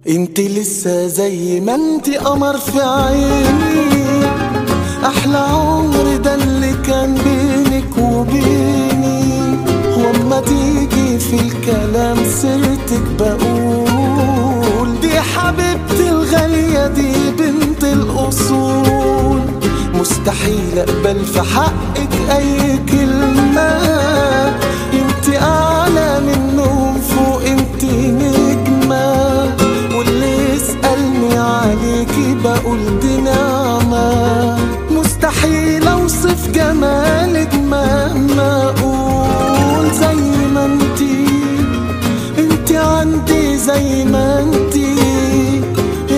انت لسه زي ما انت قمر في عيني احلى عمر ده اللي كان بينك وبيني وما تيجي في الكلام سيرتك بقول دي حبيبتي الغالية دي بنت الأصول مستحيل أقبل في حقك أي كلمة انت أعلى منهم فوق انت نجمة واللي يسألني عليكي بقول دي نعمة مستحيل أوصف جمالك مهما أقول زي ما انتي انتي عندي زي ما انتي